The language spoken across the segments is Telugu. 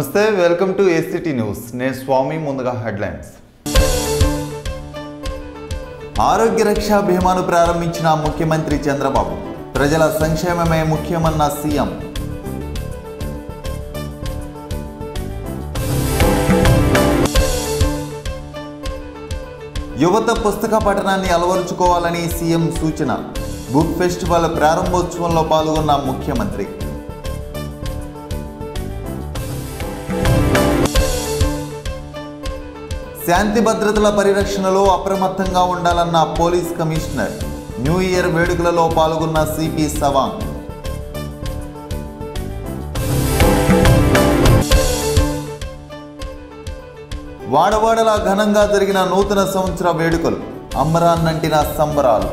నమస్తే వెల్కమ్ టు ఏసీటీ న్యూస్ నేను స్వామి ముందుగా హెడ్లైన్స్ ఆరోగ్య రక్షా బీమాను ప్రారంభించిన ముఖ్యమంత్రి చంద్రబాబు ప్రజల సంక్షేమమే ముఖ్యమన్న సీఎం యువత పుస్తక పఠనాన్ని అలవరుచుకోవాలని సీఎం సూచన బుక్ ఫెస్టివల్ ప్రారంభోత్సవంలో పాల్గొన్న ముఖ్యమంత్రి శాంతి భద్రతల పరిరక్షణలో అప్రమత్తంగా ఉండాలన్న పోలీస్ కమిషనర్ న్యూ ఇయర్ వేడుకలలో పాల్గొన్న సిపి సవాంగ్ వాడవాడలా ఘనంగా జరిగిన నూతన సంవత్సర వేడుకలు అమ్మరాన్నంటిన సంబరాలు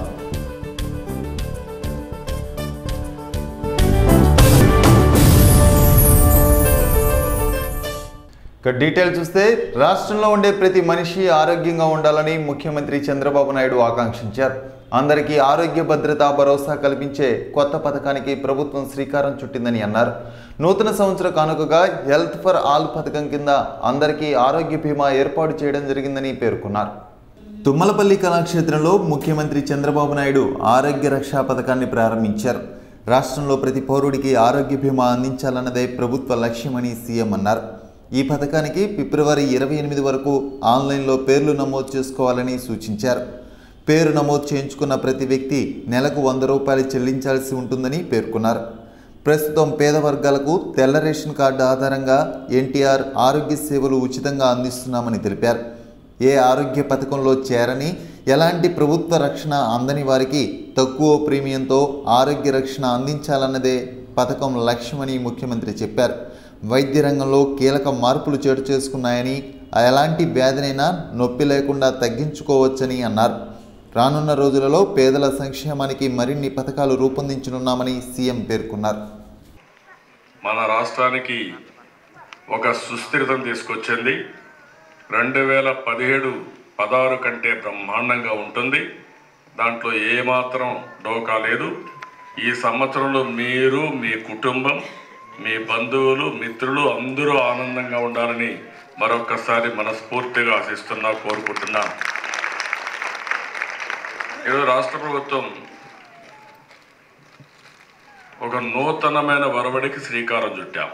ఇక డీటెయిల్ చూస్తే రాష్ట్రంలో ఉండే ప్రతి మనిషి ఆరోగ్యంగా ఉండాలని ముఖ్యమంత్రి చంద్రబాబు నాయుడు ఆకాంక్షించారు అందరికీ ఆరోగ్య భద్రత భరోసా కల్పించే కొత్త పథకానికి ప్రభుత్వం శ్రీకారం చుట్టిందని అన్నారు నూతన సంవత్సర కానుకగా హెల్త్ ఫర్ ఆల్ పథకం కింద అందరికీ ఆరోగ్య బీమా ఏర్పాటు చేయడం జరిగిందని పేర్కొన్నారు తుమ్మలపల్లి కళాక్షేత్రంలో ముఖ్యమంత్రి చంద్రబాబు నాయుడు ఆరోగ్య రక్షా పథకాన్ని ప్రారంభించారు రాష్ట్రంలో ప్రతి పౌరుడికి ఆరోగ్య బీమా అందించాలన్నదే ప్రభుత్వ లక్ష్యమని సీఎం అన్నారు ఈ పథకానికి ఫిబ్రవరి ఇరవై ఎనిమిది వరకు ఆన్లైన్లో పేర్లు నమోదు చేసుకోవాలని సూచించారు పేరు నమోదు చేయించుకున్న ప్రతి వ్యక్తి నెలకు వంద రూపాయలు చెల్లించాల్సి ఉంటుందని పేర్కొన్నారు ప్రస్తుతం పేద వర్గాలకు తెల్ల రేషన్ కార్డు ఆధారంగా ఎన్టీఆర్ ఆరోగ్య సేవలు ఉచితంగా అందిస్తున్నామని తెలిపారు ఏ ఆరోగ్య పథకంలో చేరని ఎలాంటి ప్రభుత్వ రక్షణ అందని వారికి తక్కువ ప్రీమియంతో ఆరోగ్య రక్షణ అందించాలన్నదే పథకం లక్ష్యమని ముఖ్యమంత్రి చెప్పారు వైద్య రంగంలో కీలక మార్పులు చోటు చేసుకున్నాయని ఎలాంటి వ్యాధినైనా నొప్పి లేకుండా తగ్గించుకోవచ్చని అన్నారు రానున్న రోజులలో పేదల సంక్షేమానికి మరిన్ని పథకాలు రూపొందించనున్నామని సీఎం పేర్కొన్నారు మన రాష్ట్రానికి ఒక సుస్థిరతను తీసుకొచ్చింది రెండు వేల పదిహేడు పదహారు కంటే బ్రహ్మాండంగా ఉంటుంది దాంట్లో ఏమాత్రం డోకా లేదు ఈ సంవత్సరంలో మీరు మీ కుటుంబం మీ బంధువులు మిత్రులు అందరూ ఆనందంగా ఉండాలని మరొక్కసారి మనస్ఫూర్తిగా ఆశిస్తున్నా కోరుకుంటున్నా ఈరోజు రాష్ట్ర ప్రభుత్వం ఒక నూతనమైన వరవడికి శ్రీకారం చుట్టాం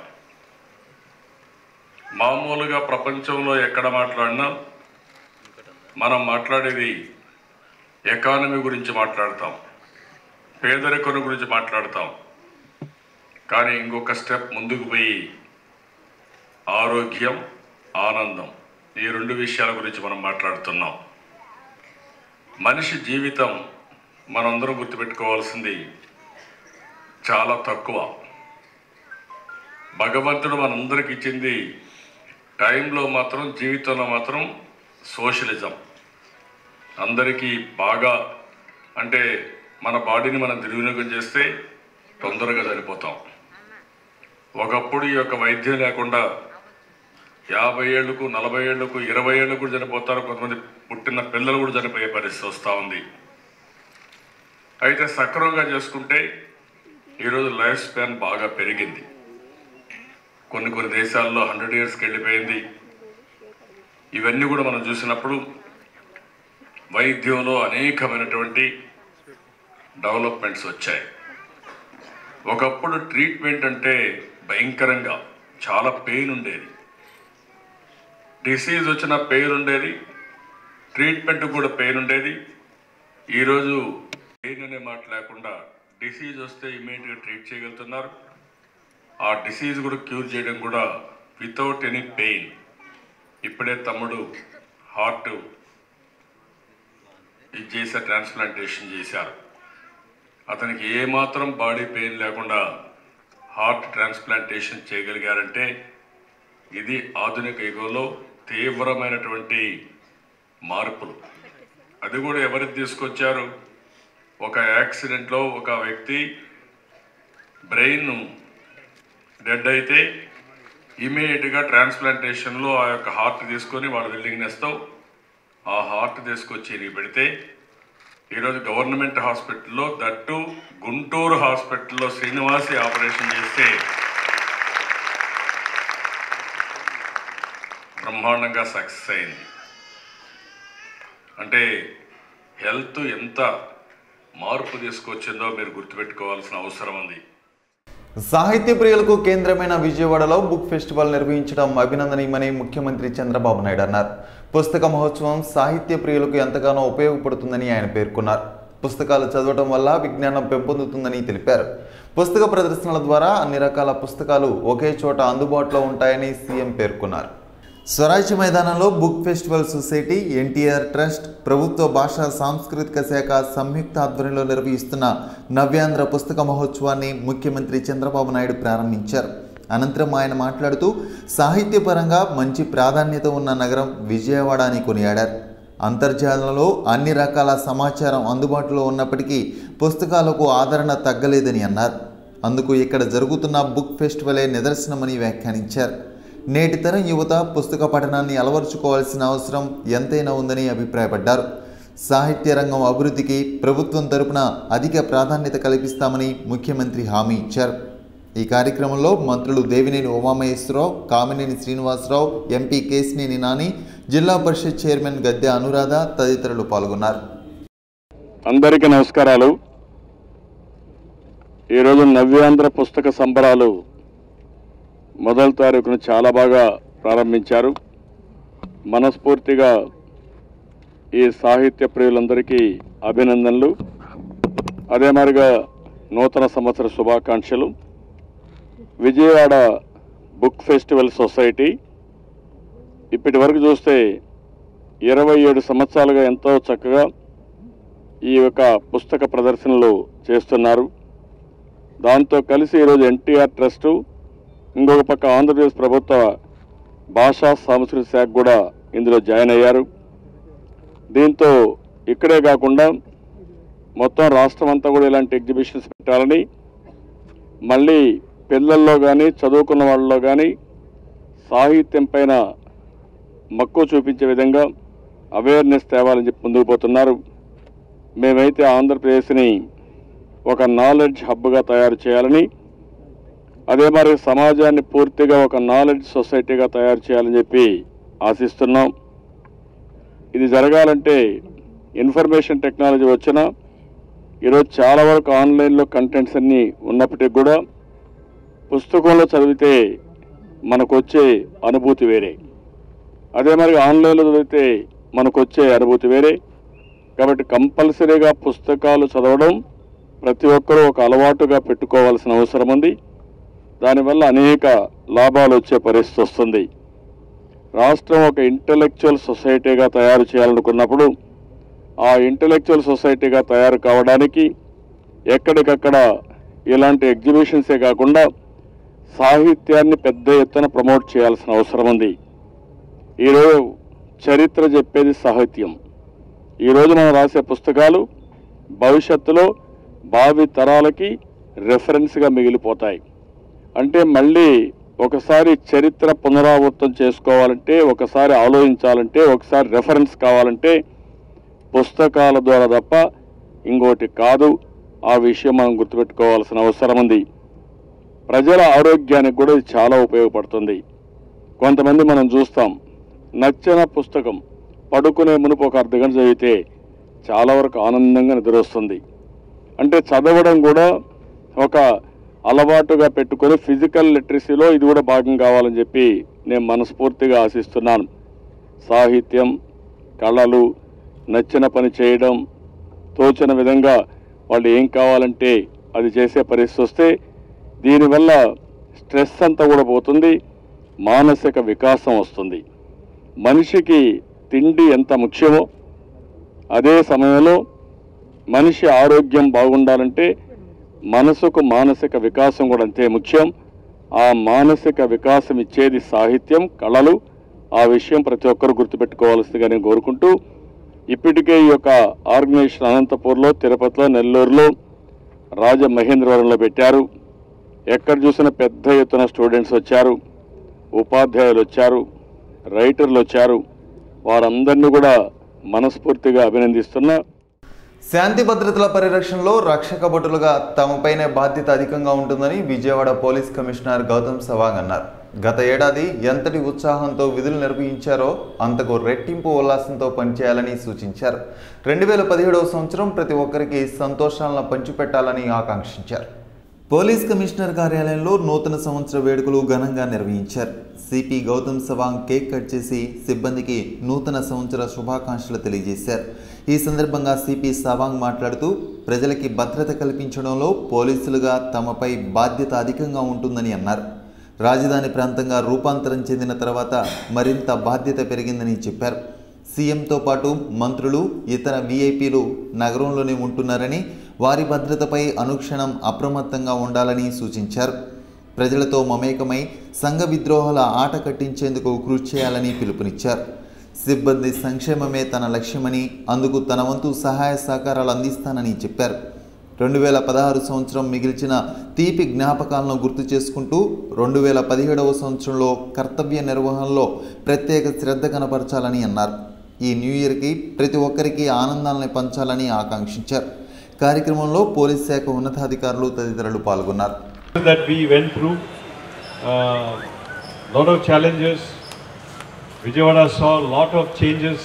మామూలుగా ప్రపంచంలో ఎక్కడ మాట్లాడినా మనం మాట్లాడేది ఎకానమీ గురించి మాట్లాడతాం పేదరికం గురించి మాట్లాడతాం కానీ ఇంకొక స్టెప్ ముందుకు పోయి ఆరోగ్యం ఆనందం ఈ రెండు విషయాల గురించి మనం మాట్లాడుతున్నాం మనిషి జీవితం మనందరం గుర్తుపెట్టుకోవాల్సింది చాలా తక్కువ భగవంతుడు మనందరికి ఇచ్చింది టైంలో మాత్రం జీవితంలో మాత్రం సోషలిజం అందరికీ బాగా అంటే మన బాడీని మనం దుర్వినియోగం చేస్తే తొందరగా చనిపోతాం ఒకప్పుడు ఈ యొక్క వైద్యం లేకుండా యాభై ఏళ్లకు నలభై ఏళ్లకు ఇరవై ఏళ్ళకు కూడా చనిపోతారు కొంతమంది పుట్టిన పిల్లలు కూడా చనిపోయే పరిస్థితి వస్తూ ఉంది అయితే సక్రమంగా చేసుకుంటే ఈరోజు లైఫ్ స్పాన్ బాగా పెరిగింది కొన్ని కొన్ని దేశాల్లో హండ్రెడ్ ఇయర్స్కి వెళ్ళిపోయింది ఇవన్నీ కూడా మనం చూసినప్పుడు వైద్యంలో అనేకమైనటువంటి డెవలప్మెంట్స్ వచ్చాయి ఒకప్పుడు ట్రీట్మెంట్ అంటే భయంకరంగా చాలా పెయిన్ ఉండేది డిసీజ్ వచ్చిన పెయిన్ ఉండేది ట్రీట్మెంట్ కూడా పెయిన్ ఉండేది ఈరోజు పెయిన్ అనే మాట లేకుండా డిసీజ్ వస్తే ఇమీడియట్గా ట్రీట్ చేయగలుగుతున్నారు ఆ డిసీజ్ కూడా క్యూర్ చేయడం కూడా వితౌట్ ఎనీ పెయిన్ ఇప్పుడే తమ్ముడు హార్ట్ ఇది చేసే ట్రాన్స్ప్లాంటేషన్ చేశారు అతనికి ఏమాత్రం బాడీ పెయిన్ లేకుండా హార్ట్ ట్రాన్స్ప్లాంటేషన్ చేయగలిగారంటే ఇది ఆధునిక యుగంలో తీవ్రమైనటువంటి మార్పులు అది కూడా ఎవరికి తీసుకొచ్చారు ఒక యాక్సిడెంట్లో ఒక వ్యక్తి బ్రెయిన్ డెడ్ అయితే ఇమీడియట్గా ట్రాన్స్ప్లాంటేషన్లో ఆ యొక్క హార్ట్ తీసుకొని వాడు బిల్డింగ్ నేస్తావు ఆ హార్ట్ తీసుకొచ్చి నీకు పెడితే ఈరోజు గవర్నమెంట్ హాస్పిటల్లో దట్టు గుంటూరు హాస్పిటల్లో శ్రీనివాసి ఆపరేషన్ చేస్తే బ్రహ్మాండంగా సక్సెస్ అయింది అంటే హెల్త్ ఎంత మార్పు తీసుకొచ్చిందో మీరు గుర్తుపెట్టుకోవాల్సిన అవసరం ఉంది సాహిత్య ప్రియులకు కేంద్రమైన విజయవాడలో బుక్ ఫెస్టివల్ నిర్వహించడం అభినందనీయమని ముఖ్యమంత్రి చంద్రబాబు నాయుడు అన్నారు పుస్తక మహోత్సవం సాహిత్య ప్రియులకు ఎంతగానో ఉపయోగపడుతుందని ఆయన పేర్కొన్నారు పుస్తకాలు చదవడం వల్ల విజ్ఞానం పెంపొందుతుందని తెలిపారు పుస్తక ప్రదర్శనల ద్వారా అన్ని రకాల పుస్తకాలు ఒకే చోట అందుబాటులో ఉంటాయని సీఎం పేర్కొన్నారు స్వరాజ్య మైదానంలో book festival society NTR trust ప్రభుత్వ భాషా సాంస్కృతిక శాఖ సంయుక్త ఆధ్వర్యంలో నిర్వహిస్తున్న నవ్యాంధ్ర పుస్తక మహోత్సవాన్ని ముఖ్యమంత్రి చంద్రబాబు నాయుడు ప్రారంభించారు అనంతరం ఆయన మాట్లాడుతూ సాహిత్యపరంగా మంచి ప్రాధాన్యత ఉన్న నగరం విజయవాడ అని కొనియాడారు అంతర్జాలంలో అన్ని రకాల సమాచారం అందుబాటులో ఉన్నప్పటికీ పుస్తకాలకు ఆదరణ తగ్గలేదని అన్నారు అందుకు ఇక్కడ జరుగుతున్న బుక్ ఫెస్టివలే నిదర్శనమని వ్యాఖ్యానించారు నేటి తరం యువత పుస్తక పఠనాన్ని అలవర్చుకోవాల్సిన అవసరం ఎంతైనా ఉందని అభిప్రాయపడ్డారు సాహిత్య రంగం అభివృద్ధికి ప్రభుత్వం తరపున అధిక ప్రాధాన్యత కల్పిస్తామని ముఖ్యమంత్రి హామీ ఇచ్చారు ఈ కార్యక్రమంలో మంత్రులు దేవినేని ఉమామహేశ్వరరావు కామినేని శ్రీనివాసరావు ఎంపీ కేసినేని నాని జిల్లా పరిషత్ చైర్మన్ గద్దె అనురాధ తదితరులు పాల్గొన్నారు అందరికీ నమస్కారాలు ఈరోజు నవ్యాంధ్ర పుస్తక సంబరాలు మొదటి తారీఖున చాలా బాగా ప్రారంభించారు మనస్ఫూర్తిగా ఈ సాహిత్య ప్రియులందరికీ అభినందనలు అదే మాదిరిగా నూతన సంవత్సర శుభాకాంక్షలు విజయవాడ బుక్ ఫెస్టివల్ సొసైటీ ఇప్పటి వరకు చూస్తే ఇరవై ఏడు సంవత్సరాలుగా ఎంతో చక్కగా ఈ యొక్క పుస్తక ప్రదర్శనలు చేస్తున్నారు దాంతో కలిసి ఈరోజు ఎన్టీఆర్ ట్రస్టు ఇంకొక పక్క ఆంధ్రప్రదేశ్ ప్రభుత్వ భాషా సాంస్కృతిక శాఖ కూడా ఇందులో జాయిన్ అయ్యారు దీంతో ఇక్కడే కాకుండా మొత్తం రాష్ట్రం అంతా కూడా ఇలాంటి ఎగ్జిబిషన్స్ పెట్టాలని మళ్ళీ పిల్లల్లో కానీ చదువుకున్న వాళ్ళలో కానీ సాహిత్యం పైన మక్కువ చూపించే విధంగా అవేర్నెస్ తేవాలని చెప్పి ముందుకు పోతున్నారు మేమైతే ఆంధ్రప్రదేశ్ని ఒక నాలెడ్జ్ హబ్గా తయారు చేయాలని అదే మరి సమాజాన్ని పూర్తిగా ఒక నాలెడ్జ్ సొసైటీగా తయారు చేయాలని చెప్పి ఆశిస్తున్నాం ఇది జరగాలంటే ఇన్ఫర్మేషన్ టెక్నాలజీ వచ్చినా ఈరోజు చాలా వరకు ఆన్లైన్లో కంటెంట్స్ అన్నీ ఉన్నప్పటికీ కూడా పుస్తకంలో చదివితే మనకు వచ్చే అనుభూతి వేరే అదే మరి ఆన్లైన్లో చదివితే మనకు వచ్చే అనుభూతి వేరే కాబట్టి కంపల్సరీగా పుస్తకాలు చదవడం ప్రతి ఒక్కరూ ఒక అలవాటుగా పెట్టుకోవాల్సిన అవసరం ఉంది దానివల్ల అనేక లాభాలు వచ్చే పరిస్థితి వస్తుంది రాష్ట్రం ఒక ఇంటలెక్చువల్ సొసైటీగా తయారు చేయాలనుకున్నప్పుడు ఆ ఇంటలెక్చువల్ సొసైటీగా తయారు కావడానికి ఎక్కడికక్కడ ఇలాంటి ఎగ్జిబిషన్సే కాకుండా సాహిత్యాన్ని పెద్ద ఎత్తున ప్రమోట్ చేయాల్సిన అవసరం ఉంది ఈరోజు చరిత్ర చెప్పేది సాహిత్యం ఈరోజు మనం రాసే పుస్తకాలు భవిష్యత్తులో భావి తరాలకి రెఫరెన్స్గా మిగిలిపోతాయి అంటే మళ్ళీ ఒకసారి చరిత్ర పునరావృతం చేసుకోవాలంటే ఒకసారి ఆలోచించాలంటే ఒకసారి రెఫరెన్స్ కావాలంటే పుస్తకాల ద్వారా తప్ప ఇంకోటి కాదు ఆ విషయం మనం గుర్తుపెట్టుకోవాల్సిన అవసరం ఉంది ప్రజల ఆరోగ్యానికి కూడా ఇది చాలా ఉపయోగపడుతుంది కొంతమంది మనం చూస్తాం నచ్చిన పుస్తకం పడుకునే మునుపు ఒక అర్ధ గంట చదివితే చాలా వరకు ఆనందంగా నిద్రొస్తుంది అంటే చదవడం కూడా ఒక అలవాటుగా పెట్టుకొని ఫిజికల్ లిటరసీలో ఇది కూడా భాగం కావాలని చెప్పి నేను మనస్ఫూర్తిగా ఆశిస్తున్నాను సాహిత్యం కళలు నచ్చిన పని చేయడం తోచిన విధంగా వాళ్ళు ఏం కావాలంటే అది చేసే పరిస్థితి వస్తే దీనివల్ల స్ట్రెస్ అంతా కూడా పోతుంది మానసిక వికాసం వస్తుంది మనిషికి తిండి ఎంత ముఖ్యమో అదే సమయంలో మనిషి ఆరోగ్యం బాగుండాలంటే మనసుకు మానసిక వికాసం కూడా అంతే ముఖ్యం ఆ మానసిక వికాసం ఇచ్చేది సాహిత్యం కళలు ఆ విషయం ప్రతి ఒక్కరు గుర్తుపెట్టుకోవాల్సిందిగా నేను కోరుకుంటూ ఇప్పటికే ఈ యొక్క ఆర్గనైజేషన్ అనంతపూర్లో తిరుపతిలో నెల్లూరులో రాజమహేంద్రవరంలో పెట్టారు ఎక్కడ చూసినా పెద్ద ఎత్తున స్టూడెంట్స్ వచ్చారు ఉపాధ్యాయులు వచ్చారు రైటర్లు వచ్చారు వారందరినీ కూడా మనస్ఫూర్తిగా అభినందిస్తున్నా శాంతి భద్రతల పరిరక్షణలో రక్షక భటులుగా తమపైనే బాధ్యత అధికంగా ఉంటుందని విజయవాడ పోలీస్ కమిషనర్ గౌతమ్ సవాంగ్ అన్నారు గత ఏడాది ఎంతటి ఉత్సాహంతో విధులు నిర్వహించారో అంతకు రెట్టింపు ఉల్లాసంతో పనిచేయాలని సూచించారు రెండు వేల పదిహేడవ సంవత్సరం ప్రతి ఒక్కరికి సంతోషాలను పంచిపెట్టాలని ఆకాంక్షించారు పోలీస్ కమిషనర్ కార్యాలయంలో నూతన సంవత్సర వేడుకలు ఘనంగా నిర్వహించారు CP Gautam Sawang cake cut చేసి సిబ్బందికి నూతన సంవత్సర శుభాకాంక్షలు తెలియజేశారు ఈ సందర్భంగా సిపి సవాంగ్ మాట్లాడుతూ ప్రజలకి భద్రత కల్పించడంలో పోలీసులుగా తమపై బాధ్యత అధికంగా ఉంటుందని అన్నారు రాజధాని ప్రాంతంగా రూపాంతరం చెందిన తర్వాత మరింత బాధ్యత పెరిగిందని చెప్పారు సీఎంతో పాటు మంత్రులు ఇతర వీఐపీలు నగరంలోనే ఉంటున్నారని వారి భద్రతపై అనుక్షణం అప్రమత్తంగా ఉండాలని సూచించారు ప్రజలతో మమేకమై సంఘ విద్రోహాల ఆట కట్టించేందుకు కృషి చేయాలని పిలుపునిచ్చారు సిబ్బంది సంక్షేమమే తన లక్ష్యమని అందుకు తన వంతు సహాయ సహకారాలు అందిస్తానని చెప్పారు రెండు వేల పదహారు సంవత్సరం మిగిల్చిన తీపి జ్ఞాపకాలను గుర్తు చేసుకుంటూ రెండు వేల పదిహేడవ సంవత్సరంలో కర్తవ్య నిర్వహణలో ప్రత్యేక శ్రద్ధ కనపరచాలని అన్నారు ఈ న్యూ ఇయర్కి ప్రతి ఒక్కరికి ఆనందాలని పంచాలని ఆకాంక్షించారు కార్యక్రమంలో పోలీస్ శాఖ ఉన్నతాధికారులు తదితరులు పాల్గొన్నారు that we went through uh, lot of challenges. Vijayawada saw a lot of changes.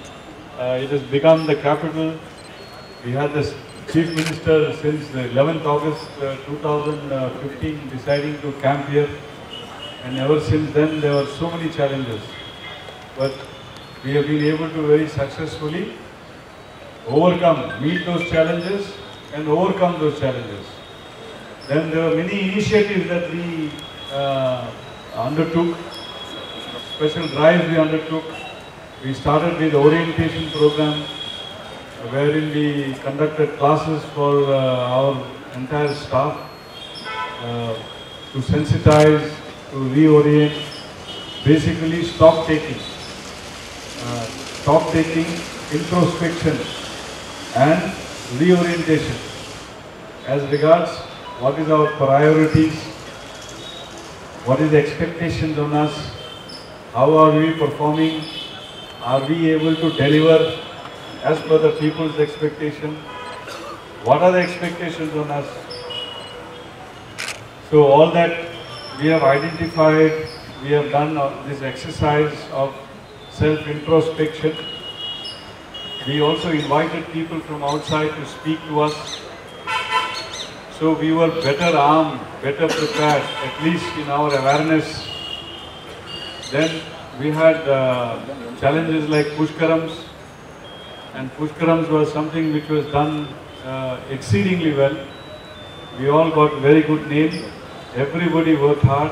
Uh, it has become the capital. We had the chief minister since the 11th August uh, 2015 deciding to camp here, and ever since then there were so many challenges. But we have been able to very successfully overcome, meet those challenges, and overcome those challenges. Then there were many initiatives that we uh, undertook, special drives we undertook. We started with orientation program, uh, wherein we conducted classes for uh, our entire staff uh, to sensitize, to reorient, basically stock taking, uh, stock taking, introspection, and reorientation as regards what is our priorities, what is the expectations on us, how are we performing, are we able to deliver as per the people's expectation, what are the expectations on us. So all that we have identified, we have done uh, this exercise of self-introspection. We also invited people from outside to speak to us so we were better armed, better prepared, at least in our awareness. Then we had uh, challenges like pushkarams, and pushkarams was something which was done uh, exceedingly well. We all got very good name. Everybody worked hard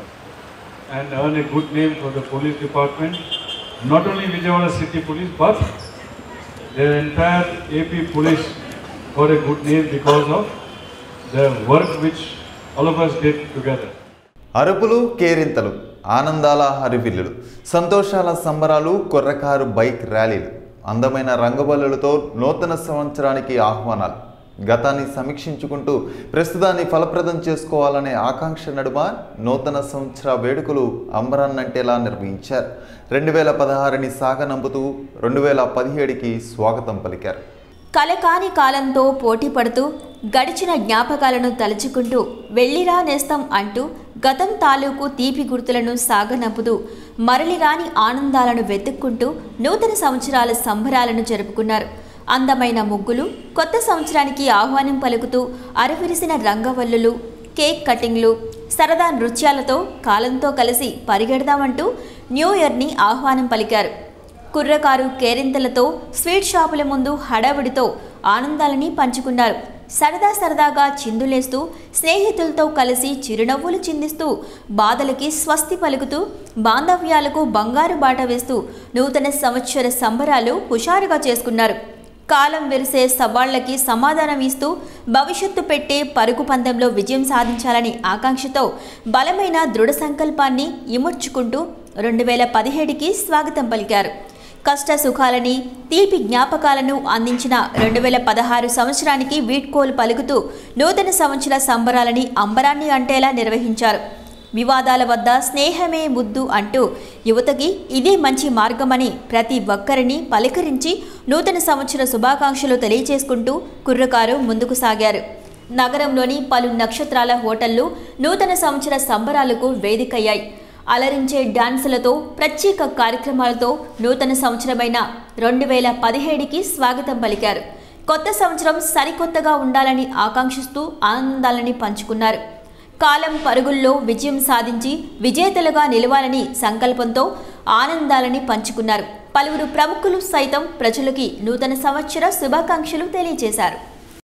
and earned a good name for the police department. Not only Vijayawada City Police, but the entire AP Police got a good name because of the work which all of us did together. అరుపులు కేరింతలు ఆనందాల హరివిల్లులు సంతోషాల సంబరాలు కుర్రకారు బైక్ ర్యాలీలు అందమైన రంగబల్లులతో నూతన సంవత్సరానికి ఆహ్వానాలు గతాన్ని సమీక్షించుకుంటూ ప్రస్తుతాన్ని ఫలప్రదం చేసుకోవాలనే ఆకాంక్ష నడుమ నూతన సంవత్సర వేడుకలు అంబరాన్నంటేలా నిర్వహించారు రెండు వేల పదహారుని సాగనంపుతూ రెండు వేల పదిహేడుకి స్వాగతం పలికారు కలకాని కాలంతో పోటీ పడుతూ గడిచిన జ్ఞాపకాలను తలుచుకుంటూ వెళ్ళిరా నేస్తం అంటూ గతం తాలూకు తీపి గుర్తులను సాగనంపుతూ మరలిరాని ఆనందాలను వెతుక్కుంటూ నూతన సంవత్సరాల సంబరాలను జరుపుకున్నారు అందమైన ముగ్గులు కొత్త సంవత్సరానికి ఆహ్వానం పలుకుతూ అరవిరిసిన రంగవల్లులు కేక్ కటింగ్లు సరదా నృత్యాలతో కాలంతో కలిసి పరిగెడదామంటూ న్యూ ఇయర్ని ఆహ్వానం పలికారు కుర్రకారు కేరింతలతో స్వీట్ షాపుల ముందు హడావిడితో ఆనందాలని పంచుకున్నారు సరదా సరదాగా చిందులేస్తూ స్నేహితులతో కలిసి చిరునవ్వులు చిందిస్తూ బాధలకి స్వస్తి పలుకుతూ బాంధవ్యాలకు బంగారు బాట వేస్తూ నూతన సంవత్సర సంబరాలు హుషారుగా చేసుకున్నారు కాలం వెరిసే సవాళ్లకి సమాధానం ఇస్తూ భవిష్యత్తు పెట్టే పరుగు పందెంలో విజయం సాధించాలని ఆకాంక్షతో బలమైన దృఢ సంకల్పాన్ని ఇముడ్చుకుంటూ రెండు వేల పదిహేడుకి స్వాగతం పలికారు కష్ట సుఖాలని తీపి జ్ఞాపకాలను అందించిన రెండు వేల పదహారు సంవత్సరానికి వీడ్కోలు పలుకుతూ నూతన సంవత్సర సంబరాలని అంబరాన్ని అంటేలా నిర్వహించారు వివాదాల వద్ద స్నేహమే ముద్దు అంటూ యువతకి ఇదే మంచి మార్గమని ప్రతి ఒక్కరిని పలకరించి నూతన సంవత్సర శుభాకాంక్షలు తెలియజేసుకుంటూ కుర్రకారు ముందుకు సాగారు నగరంలోని పలు నక్షత్రాల హోటళ్లు నూతన సంవత్సర సంబరాలకు వేదికయ్యాయి అలరించే డాన్సులతో ప్రత్యేక కార్యక్రమాలతో నూతన సంవత్సరమైన రెండు వేల పదిహేడుకి స్వాగతం పలికారు కొత్త సంవత్సరం సరికొత్తగా ఉండాలని ఆకాంక్షిస్తూ ఆనందాలని పంచుకున్నారు కాలం పరుగుల్లో విజయం సాధించి విజేతలుగా నిలవాలని సంకల్పంతో ఆనందాలని పంచుకున్నారు పలువురు ప్రముఖులు సైతం ప్రజలకి నూతన సంవత్సర శుభాకాంక్షలు తెలియజేశారు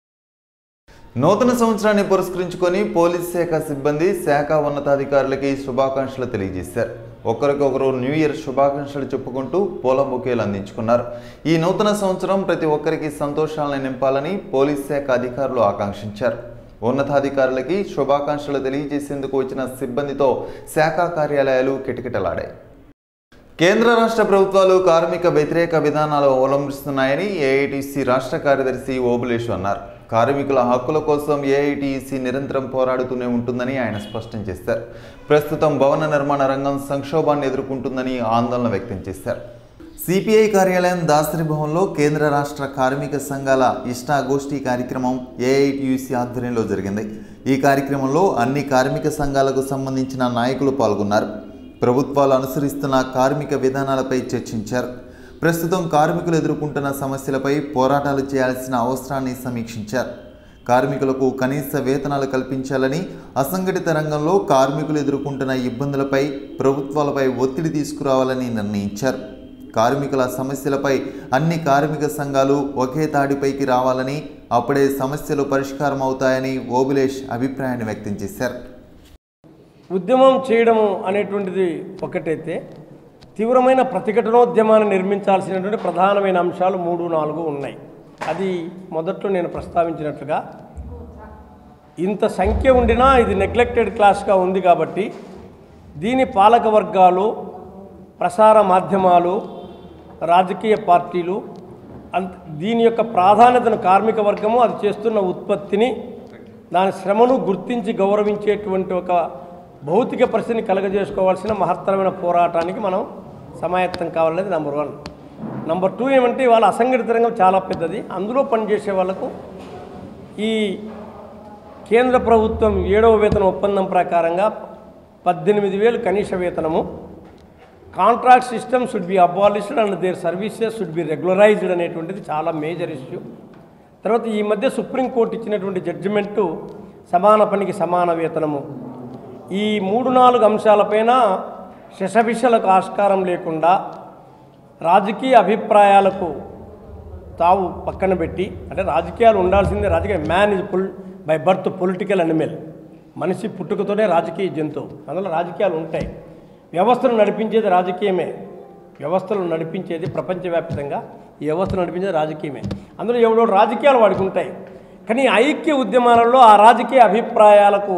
నూతన సంవత్సరాన్ని పురస్కరించుకొని పోలీస్ శాఖ సిబ్బంది శాఖ ఉన్నతాధికారులకి శుభాకాంక్షలు తెలియజేశారు ఒకరికొకరు న్యూ ఇయర్ శుభాకాంక్షలు చెప్పుకుంటూ పూల బొకేలు అందించుకున్నారు ఈ నూతన సంవత్సరం ప్రతి ఒక్కరికి సంతోషాలను నింపాలని పోలీస్ శాఖ అధికారులు ఆకాంక్షించారు ఉన్నతాధికారులకి శుభాకాంక్షలు తెలియజేసేందుకు వచ్చిన సిబ్బందితో శాఖ కార్యాలయాలు కిటకిటలాడాయి కేంద్ర రాష్ట్ర ప్రభుత్వాలు కార్మిక వ్యతిరేక విధానాలు అవలంబిస్తున్నాయని ఏఐటీసీ రాష్ట్ర కార్యదర్శి ఓబులేషు అన్నారు కార్మికుల హక్కుల కోసం ఏఐటీసీ నిరంతరం పోరాడుతూనే ఉంటుందని ఆయన స్పష్టం చేశారు ప్రస్తుతం భవన నిర్మాణ రంగం సంక్షోభాన్ని ఎదుర్కొంటుందని ఆందోళన వ్యక్తం చేశారు సిపిఐ కార్యాలయం దాసరి భవన్లో కేంద్ర రాష్ట్ర కార్మిక సంఘాల ఇష్టాగోష్ఠి కార్యక్రమం ఏఐటియుసి ఆధ్వర్యంలో జరిగింది ఈ కార్యక్రమంలో అన్ని కార్మిక సంఘాలకు సంబంధించిన నాయకులు పాల్గొన్నారు ప్రభుత్వాలు అనుసరిస్తున్న కార్మిక విధానాలపై చర్చించారు ప్రస్తుతం కార్మికులు ఎదుర్కొంటున్న సమస్యలపై పోరాటాలు చేయాల్సిన అవసరాన్ని సమీక్షించారు కార్మికులకు కనీస వేతనాలు కల్పించాలని అసంఘటిత రంగంలో కార్మికులు ఎదుర్కొంటున్న ఇబ్బందులపై ప్రభుత్వాలపై ఒత్తిడి తీసుకురావాలని నిర్ణయించారు కార్మికుల సమస్యలపై అన్ని కార్మిక సంఘాలు ఒకే తాడిపైకి రావాలని అప్పుడే సమస్యలు పరిష్కారం అవుతాయని ఓబులేష్ అభిప్రాయాన్ని వ్యక్తం చేశారు ఉద్యమం చేయడము అనేటువంటిది ఒకటైతే తీవ్రమైన ప్రతిఘటనోద్యమాన్ని నిర్మించాల్సినటువంటి ప్రధానమైన అంశాలు మూడు నాలుగు ఉన్నాయి అది మొదట్లో నేను ప్రస్తావించినట్లుగా ఇంత సంఖ్య ఉండినా ఇది నెగ్లెక్టెడ్ క్లాస్గా ఉంది కాబట్టి దీని పాలక వర్గాలు ప్రసార మాధ్యమాలు రాజకీయ పార్టీలు అంత దీని యొక్క ప్రాధాన్యతను కార్మిక వర్గము అది చేస్తున్న ఉత్పత్తిని దాని శ్రమను గుర్తించి గౌరవించేటువంటి ఒక భౌతిక పరిస్థితిని కలగజేసుకోవాల్సిన మహత్తరమైన పోరాటానికి మనం సమాయత్తం కావాలనేది నెంబర్ వన్ నెంబర్ టూ ఏమంటే వాళ్ళ అసంఘటిత రంగం చాలా పెద్దది అందులో పనిచేసే వాళ్ళకు ఈ కేంద్ర ప్రభుత్వం ఏడవ వేతన ఒప్పందం ప్రకారంగా పద్దెనిమిది వేలు కనీస వేతనము contract system should be abolished and their services should be regularized అనేటువంటిది చాలా మేజర్ ఇష్యూ తర్వాత ఈ మధ్య సుప్రీంకోర్టు ఇచ్చినటువంటి జడ్జిమెంటు సమాన పనికి సమాన వేతనము ఈ మూడు నాలుగు అంశాలపైన శశభిషలకు ఆస్కారం లేకుండా రాజకీయ అభిప్రాయాలకు తావు పక్కన పెట్టి అంటే రాజకీయాలు ఉండాల్సిందే రాజకీయ man is pull by birth political animal మనిషి పుట్టుకతోనే రాజకీయ జంతువు అందులో రాజకీయాలు ఉంటాయి వ్యవస్థను నడిపించేది రాజకీయమే వ్యవస్థలు నడిపించేది ప్రపంచవ్యాప్తంగా ఈ వ్యవస్థను నడిపించేది రాజకీయమే అందులో ఎవడో రాజకీయాలు వాడికి ఉంటాయి కానీ ఐక్య ఉద్యమాలలో ఆ రాజకీయ అభిప్రాయాలకు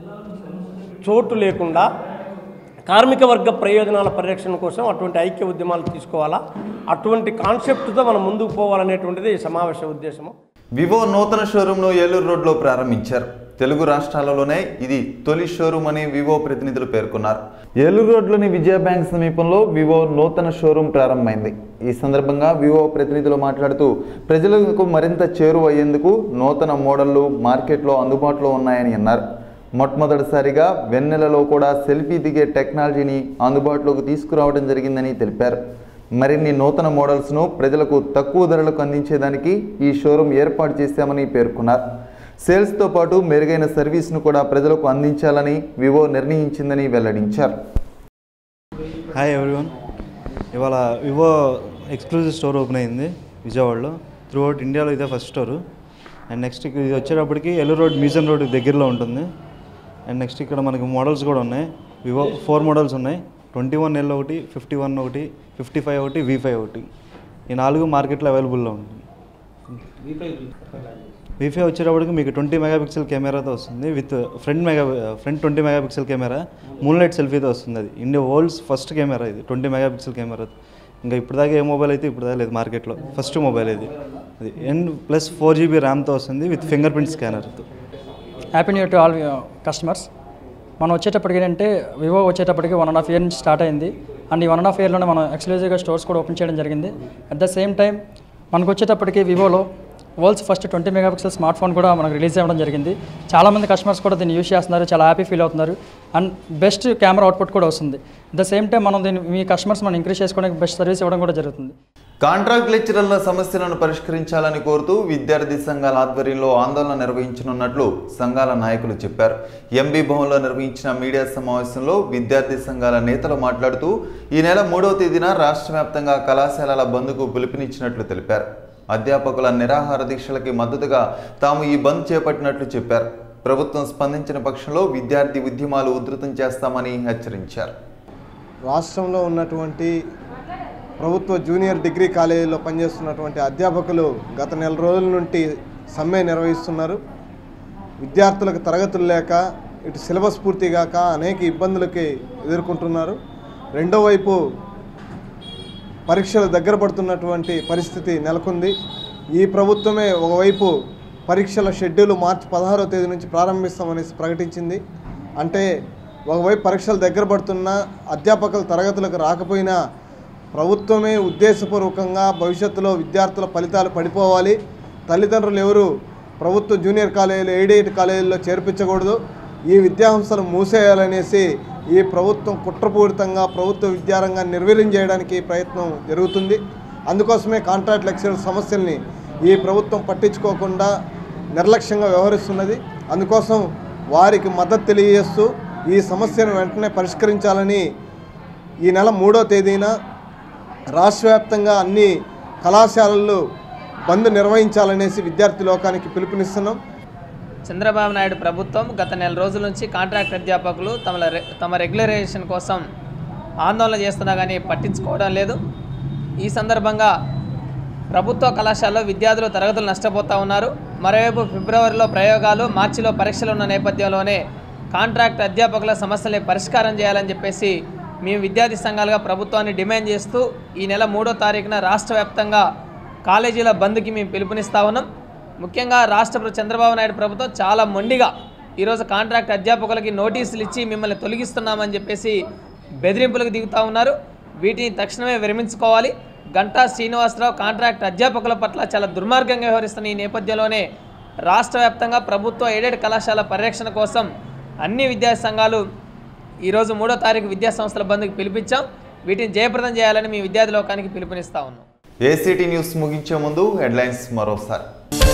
చోటు లేకుండా కార్మిక వర్గ ప్రయోజనాల పరిరక్షణ కోసం అటువంటి ఐక్య ఉద్యమాలు తీసుకోవాలా అటువంటి కాన్సెప్ట్తో మనం ముందుకు పోవాలనేటువంటిది ఈ సమావేశ ఉద్దేశము వివో నూతన షోరూంను ఏలూరు రోడ్లో ప్రారంభించారు తెలుగు రాష్ట్రాలలోనే ఇది తొలి షోరూం అని వివో ప్రతినిధులు పేర్కొన్నారు ఏలూరు రోడ్లోని విజయ బ్యాంక్ సమీపంలో వివో నూతన షోరూం ప్రారంభమైంది ఈ సందర్భంగా వివో ప్రతినిధులు మాట్లాడుతూ ప్రజలకు మరింత చేరువ అయ్యేందుకు నూతన మోడళ్లు మార్కెట్లో అందుబాటులో ఉన్నాయని అన్నారు మొట్టమొదటిసారిగా వెన్నెలలో కూడా సెల్ఫీ దిగే టెక్నాలజీని అందుబాటులోకి తీసుకురావడం జరిగిందని తెలిపారు మరిన్ని నూతన మోడల్స్ను ప్రజలకు తక్కువ ధరలకు అందించేదానికి ఈ షోరూం ఏర్పాటు చేశామని పేర్కొన్నారు సేల్స్తో పాటు మెరుగైన సర్వీస్ను కూడా ప్రజలకు అందించాలని వివో నిర్ణయించిందని వెల్లడించారు హాయ్ ఎవ్రీవన్ ఇవాళ వివో ఎక్స్క్లూజివ్ స్టోర్ ఓపెన్ అయింది విజయవాడలో త్రూ అవుట్ ఇండియాలో ఇదే ఫస్ట్ స్టోరు అండ్ నెక్స్ట్ ఇది వచ్చేటప్పటికి ఎల్లు రోడ్ మ్యూజియం రోడ్ దగ్గరలో ఉంటుంది అండ్ నెక్స్ట్ ఇక్కడ మనకి మోడల్స్ కూడా ఉన్నాయి వివో ఫోర్ మోడల్స్ ఉన్నాయి ట్వంటీ వన్ ఎల్ ఒకటి ఫిఫ్టీ వన్ ఒకటి ఫిఫ్టీ ఫైవ్ ఒకటి వి ఫైవ్ ఒకటి ఈ నాలుగు మార్కెట్లో అవైలబుల్లో ఉంటుంది వీఫై వచ్చేటప్పటికి మీకు ట్వంటీ మెగాపిక్సెల్ కెమెరాతో వస్తుంది with front mega front twenty megapixel camera moon light సెల్ఫీతో వస్తుంది అది ఇండియా వరల్డ్స్ ఫస్ట్ కెమెరా ఇది ట్వంటీ మెగాపిక్సెల్ కెమెరా ఇంకా ఇప్పుడు దాకా ఏ మొబైల్ అయితే ఇప్పుడు దాకా లేదు మార్కెట్లో ఫస్ట్ మొబైల్ ఇది అది అండ్ ప్లస్ ఫోర్ జీబీ ర్యామ్తో వస్తుంది విత్ ఫింగర్ ప్రింట్ స్కానర్తో happy new to all customers మనం వచ్చేటప్పటికి ఏంటంటే వివో వచ్చేటప్పటికి వన్ అండ్ హాఫ్ ఇయర్ నుంచి స్టార్ట్ అయింది అండ్ ఈ వన్ అండ్ హాఫ్ ఇయర్లోనే మనం ఎక్స్క్లూజివ్గా స్టోర్స్ కూడా ఓపెన్ చేయడం జరిగింది అట్ ద సేమ్ టైం మనకు వచ్చేటప్పటికి వివోలో world's first twenty megapixel smart phone కూడా మనకు రిలీజ్ అవ్వడం జరిగింది చాలామంది కస్టమర్స్ కూడా దీన్ని యూస్ చేస్తున్నారు చాలా హ్యాపీ ఫీల్ అవుతున్నారు అండ్ బెస్ట్ కెమెరా అవుట్పుట్ కూడా వస్తుంది అట్ ద సేమ్ టైం మనం దీన్ని మీ కస్టమర్స్ మనం ఇంక్రీజ్ చేసుకోవడానికి బెస్ట్ సర్వీస్ ఇవ్వడం కూడా జరుగుతుంది కాంట్రాక్ట్ లెక్చరర్ల సమస్యలను పరిష్కరించాలని కోరుతూ విద్యార్థి సంఘాల ఆధ్వర్యంలో ఆందోళన నిర్వహించనున్నట్లు సంఘాల నాయకులు చెప్పారు ఎంబీ భవన్లో నిర్వహించిన మీడియా సమావేశంలో విద్యార్థి సంఘాల నేతలు మాట్లాడుతూ ఈ నెల మూడవ తేదీన రాష్ట్ర వ్యాప్తంగా కళాశాలల బంద్కు పిలుపునిచ్చినట్లు తెలిపారు అధ్యాపకుల నిరాహార దీక్షలకి మద్దతుగా తాము ఈ బంద్ చేపట్టినట్లు చెప్పారు ప్రభుత్వం స్పందించిన పక్షంలో విద్యార్థి ఉద్యమాలు ఉధృతం చేస్తామని హెచ్చరించారు రాష్ట్రంలో ఉన్నటువంటి ప్రభుత్వ జూనియర్ డిగ్రీ కాలేజీలో పనిచేస్తున్నటువంటి అధ్యాపకులు గత నెల రోజుల నుండి సమ్మె నిర్వహిస్తున్నారు విద్యార్థులకు తరగతులు లేక ఇటు సిలబస్ పూర్తి కాక అనేక ఇబ్బందులకి ఎదుర్కొంటున్నారు రెండో వైపు పరీక్షలు దగ్గర పడుతున్నటువంటి పరిస్థితి నెలకొంది ఈ ప్రభుత్వమే ఒకవైపు పరీక్షల షెడ్యూల్ మార్చి పదహారవ తేదీ నుంచి ప్రారంభిస్తామనేసి ప్రకటించింది అంటే ఒకవైపు పరీక్షలు దగ్గర పడుతున్న అధ్యాపకులు తరగతులకు రాకపోయినా ప్రభుత్వమే ఉద్దేశపూర్వకంగా భవిష్యత్తులో విద్యార్థుల ఫలితాలు పడిపోవాలి తల్లిదండ్రులు ఎవరు ప్రభుత్వ జూనియర్ కాలేజీలు ఎయిడెయిట్ కాలేజీల్లో చేర్పించకూడదు ఈ విద్యాసంస్థలు మూసేయాలనేసి ఈ ప్రభుత్వం కుట్రపూరితంగా ప్రభుత్వ విద్యారంగాన్ని నిర్వీర్యం చేయడానికి ప్రయత్నం జరుగుతుంది అందుకోసమే కాంట్రాక్ట్ లెక్చరర్ సమస్యల్ని ఈ ప్రభుత్వం పట్టించుకోకుండా నిర్లక్ష్యంగా వ్యవహరిస్తున్నది అందుకోసం వారికి మద్దతు తెలియజేస్తూ ఈ సమస్యను వెంటనే పరిష్కరించాలని ఈ నెల మూడో తేదీన రాష్ట్ర వ్యాప్తంగా అన్ని కళాశాలలు బంద్ నిర్వహించాలనేసి విద్యార్థి లోకానికి పిలుపునిస్తున్నాం చంద్రబాబు నాయుడు ప్రభుత్వం గత నెల రోజుల నుంచి కాంట్రాక్ట్ అధ్యాపకులు తమ రె- తమ రెగ్యులరైజేషన్ కోసం ఆందోళన చేస్తున్నా కానీ పట్టించుకోవడం లేదు ఈ సందర్భంగా ప్రభుత్వ కళాశాలలో విద్యార్థులు తరగతులు నష్టపోతూ ఉన్నారు మరోవైపు ఫిబ్రవరిలో ప్రయోగాలు మార్చిలో పరీక్షలు ఉన్న నేపథ్యంలోనే కాంట్రాక్ట్ అధ్యాపకుల సమస్యల్ని పరిష్కారం చేయాలని చెప్పేసి మేము విద్యార్థి సంఘాలుగా ప్రభుత్వాన్ని డిమాండ్ చేస్తూ ఈ నెల మూడో తారీఖున రాష్ట్ర వ్యాప్తంగా కాలేజీల బంద్కి మేము పిలుపునిస్తా ఉన్నాం ముఖ్యంగా రాష్ట్ర ప్ర- చంద్రబాబు నాయుడు ప్రభుత్వం చాలా మొండిగా ఈరోజు కాంట్రాక్ట్ అధ్యాపకులకి నోటీసులు ఇచ్చి మిమ్మల్ని తొలగిస్తున్నామని చెప్పేసి బెదిరింపులకు దిగుతూ ఉన్నారు వీటిని తక్షణమే విరమించుకోవాలి గంటా శ్రీనివాసరావు కాంట్రాక్ట్ అధ్యాపకుల పట్ల చాలా దుర్మార్గంగా వ్యవహరిస్తున్న ఈ నేపథ్యంలోనే రాష్ట్ర వ్యాప్తంగా ప్రభుత్వ ఎయిడెడ్ కళాశాల పరిరక్షణ కోసం అన్ని విద్యా సంఘాలు ఈరోజు మూడో తారీఖు విద్యా సంస్థల బంద్కి పిలిపించాం వీటిని జయప్రదం చేయాలని మీ విద్యార్థి లోకానికి పిలుపునిస్తా ఉన్నాం ఏసీటీ న్యూస్ ముగించే ముందు హెడ్లైన్స్ మరోసారి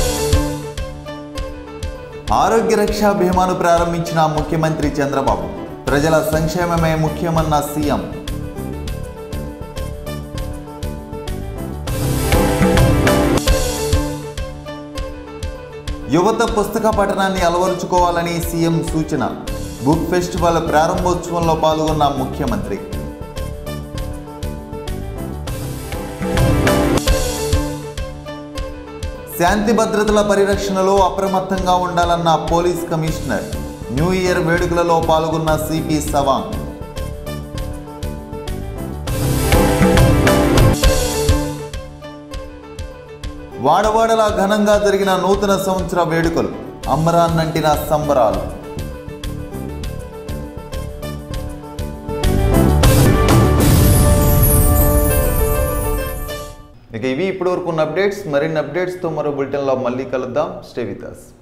ఆరోగ్య రక్షా బీమాను ప్రారంభించిన ముఖ్యమంత్రి చంద్రబాబు ప్రజల సంక్షేమమే ముఖ్యమన్న సీఎం యువత పుస్తక పఠనాన్ని అలవరుచుకోవాలని సీఎం సూచన బుక్ ఫెస్టివల్ ప్రారంభోత్సవంలో పాల్గొన్న ముఖ్యమంత్రి శాంతి భద్రతల పరిరక్షణలో అప్రమత్తంగా ఉండాలన్న పోలీస్ కమిషనర్ న్యూ ఇయర్ వేడుకలలో పాల్గొన్న సిపి సవాంగ్ వాడవాడలా ఘనంగా జరిగిన నూతన సంవత్సర వేడుకలు అమ్మరాన్నంటిన సంబరాలు ఇక ఇవి ఇప్పటివరకు ఉన్న అప్డేట్స్ మరిన్ని అప్డేట్స్తో మరో బులెటిన్లో మళ్ళీ కలుద్దాం స్టే విత్ అస్